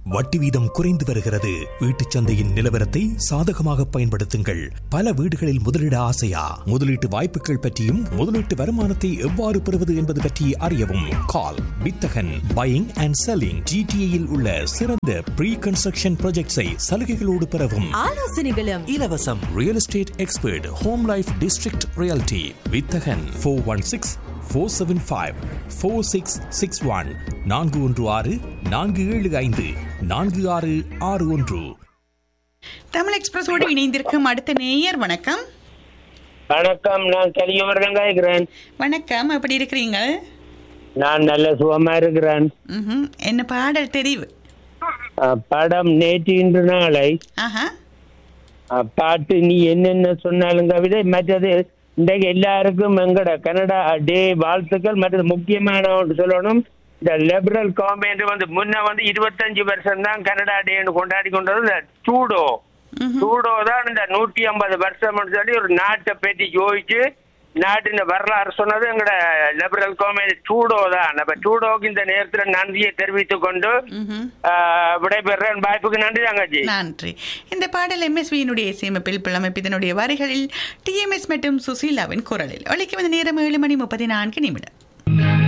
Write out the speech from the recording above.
வட்டி வீதம் குறைந்து வருகிறது வீட்டுச் சந்தையின் நிலவரத்தை சாதகமாக பயன்படுத்துங்கள் பல வீடுகளில் முதலீட ஆசையா முதலீட்டு வாய்ப்புகள் பற்றியும் முதலீட்டு வருமானத்தை எவ்வாறு பெறுவது என்பது பற்றி அறியவும் கால் வித்தகன் பையிங் அண்ட் செல்லிங் ஜிடிஏயில் உள்ள சிறந்த ப்ரீ கன்ஸ்ட்ரக்ஷன் ப்ராஜெக்ட்ஸை சலுகைகளோடு பெறவும் ஆலோசனைகளும் இலவசம் real estate expert home life district reality வித்தகன் four one six four seven five four six six one நான்கு ஒன்று ஆறு நான்கு ஏழு ஐந்து நான்கு ஆறு ஆறு ஒன்று தமிழ் எக்ஸ்பிரஸோடு இணைந்திருக்கும் அடுத்த நேயர் வணக்கம் வணக்கம் நான் கலியவர்தான் கேட்கிறேன் வணக்கம் எப்படி இருக்கிறீங்க நான் நல்ல சுகமா இருக்கிறேன் ம்ஹும். என்ன பாடல் தெரிவு அஹ், படம் நேற்று இன்று நாளை ஆஹா அஹ், பாட்டு நீ என்னென்ன சொன்னாலும் கவிதை மற்றது இன்றைக்கு எல்லாருக்கும் எங்கட கனடா டே வாழ்த்துக்கள் மற்றது முக்கியமான ஒன்று சொல்லணும் இந்த லிபரல் கவர்மெண்ட் வந்து முன்ன வந்து இருபத்தஞ்சு வருஷம் தான் கனடா டேன்னு கொண்டாடி கொண்டது இந்த டூடோ டூடோ தான் இந்த நூற்றி ஐம்பது வருஷம்னு சொல்லி ஒரு நாட்டை பற்றி யோசிச்சு நாட்டின் வரலாறு சொன்னது எங்கட லிபரல் கவர்மெண்ட் டூடோ தான் அப்ப டூடோக்கு இந்த நேரத்தில் நன்றியை தெரிவித்துக் கொண்டு ம்ஹும். ஆஹ், விடைபெறேன் வாய்ப்புக்கு நன்றி தங்கச்சி நன்றி இந்த பாடல் எம்எஸ்வியினுடைய இசையமைப்பில் புலமைப்பு இதனுடைய வரிகளில் டிஎம்எஸ் மற்றும் சுசீலாவின் குரலில் ஒலிக்கு வந்த நேரம் ஏழு மணி முப்பத்தி நான்கு நிமிடம்